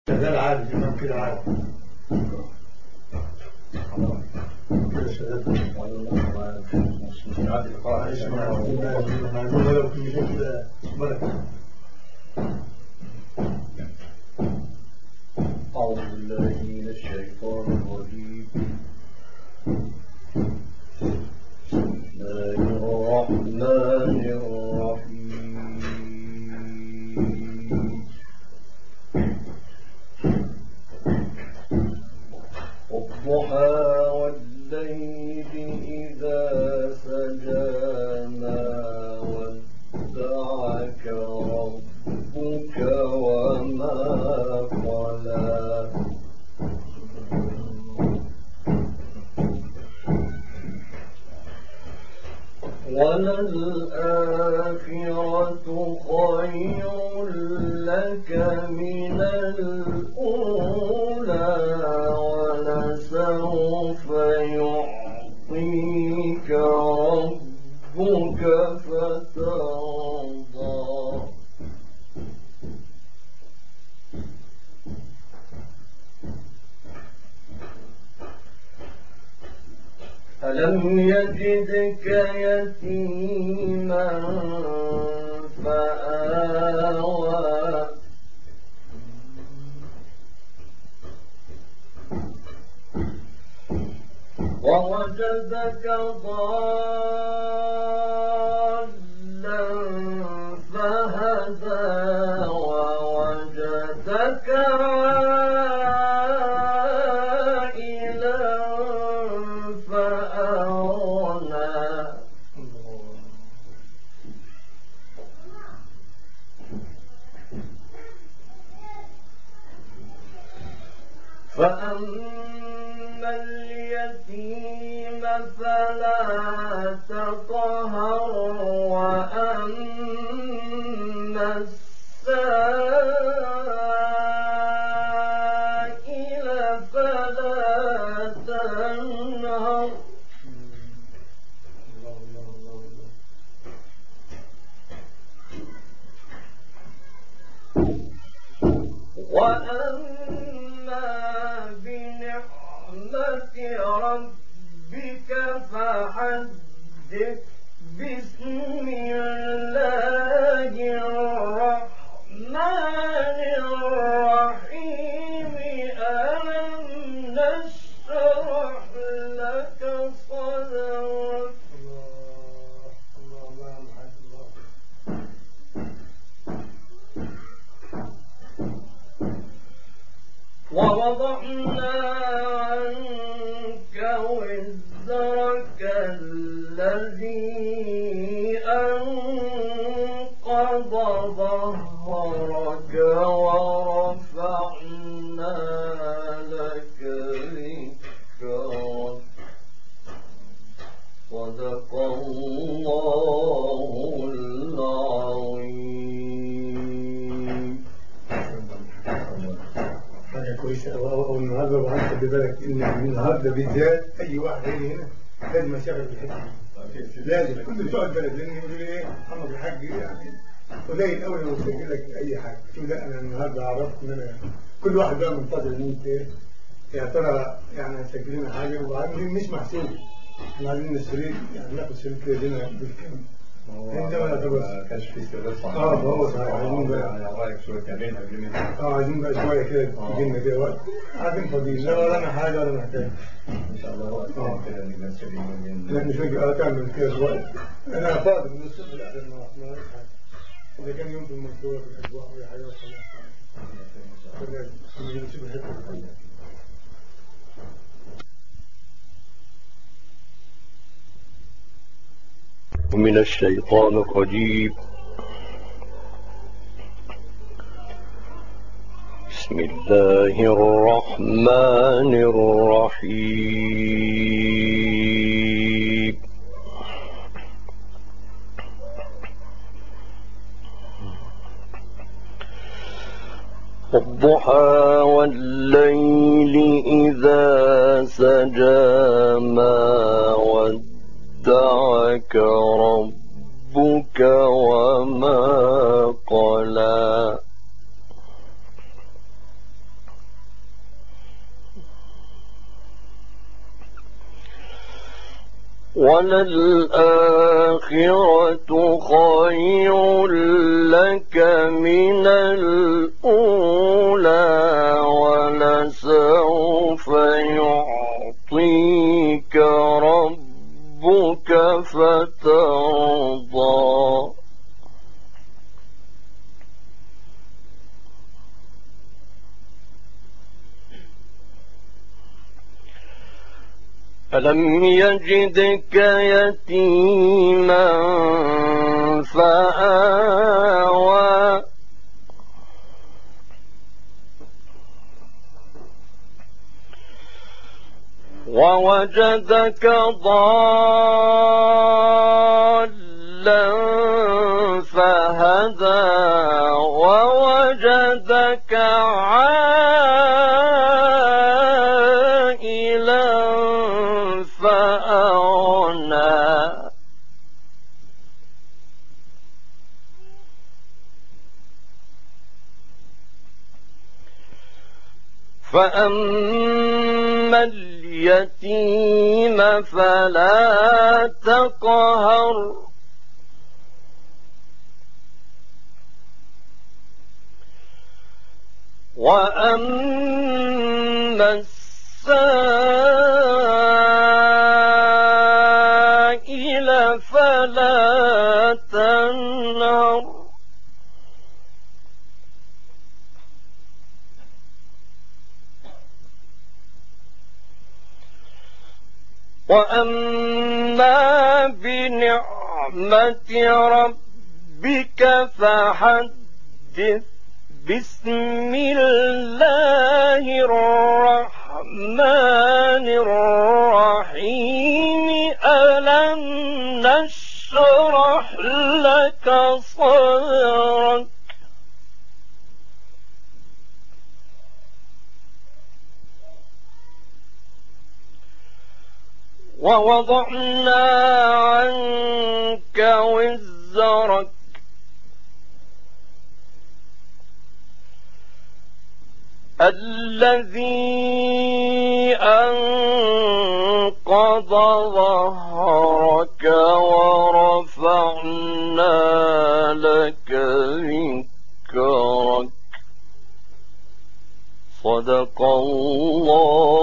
شغال عادي إمام كده عادي كده شغال مش عادي معلش ما عايزين ولو كلمتين كده بركة أعوذ بالله من الشيطان الرجيم بسم الله الرحمن الرحيم والضحى والليل إذا سجى ما ودعك ربك وما قلى وللآخرة خير لك من الأولى ولسوف يعطيك ربك فترضى ألم يجدك يتيما فآوى ووجدك ضالا فهدى ووجدك عائلا فأغنى فأما اليتيم فلا تقهر وأما السائل فلا تنهر وأما بنعمة ربك فحدث بسم الله الرحمن الرحيم ألم نشرح لك صدرك الله الله الله محمد الله ووضعنا عنك وزرك الذي أنقض ظهرك ورفعنا لك ذكرك صدق الله العظيم حاجة كويسة أوي أوي أوي النهاردة وأنت خلي بالك إن النهاردة بالذات أي واحد هيجي هنا لازم أشغل الحتة دي لازم كل بتوع البلد لأن يقولوا لي إيه محمد الحاج يعني قليل قوي لما يسجل لك أي حاجة تقول لا أنا النهاردة عرفت إن أنا كل واحد بقى منتظر إن أنت إيه يا ترى يعني هتسجل لنا حاجة وبعدين مش محسوب احنا عايزين الشريط يعني ناخد شريط كده لنا بالكامل انت ولا تبص ما كانش في استغلال صح اه هو صحيح عايزين بقى يعني رايك شويه كمان قبل ما اه عايزين بقى شوية كده تجي لنا كده وقت قاعدين فاضيين لا ورانا حاجة ولا محتاج ان شاء الله وقت آه. كده ان الناس يجوا لا مش هاجي اه تعمل كده الوقت انا فاضي من الصبح لا ده ما ما وراش حاجة اذا كان يوم في المنصورة في الاسبوع ولا حاجة خلاص فلازم عشان نشوف الحتة دي. من الشيطان الرجيم بسم الله الرحمن الرحيم والضحى والليل إذا سجى ما ودعك ربك وما قلى وللآخرة خير لك من الأولى ولسوف يعطيك ربك فترضى ألم يجدك يتيما فآوى ووجدك ضالا فهدى ووجدك فأما اليتيم فلا تقهر وأما السائل فلا تنهر وأما بنعمة ربك فحدث بسم الله الرحمن الرحيم ألم نشرح لك صدرك ووضعنا عنك وزرك الذي أنقض ظهرك ورفعنا لك ذكرك صدق الله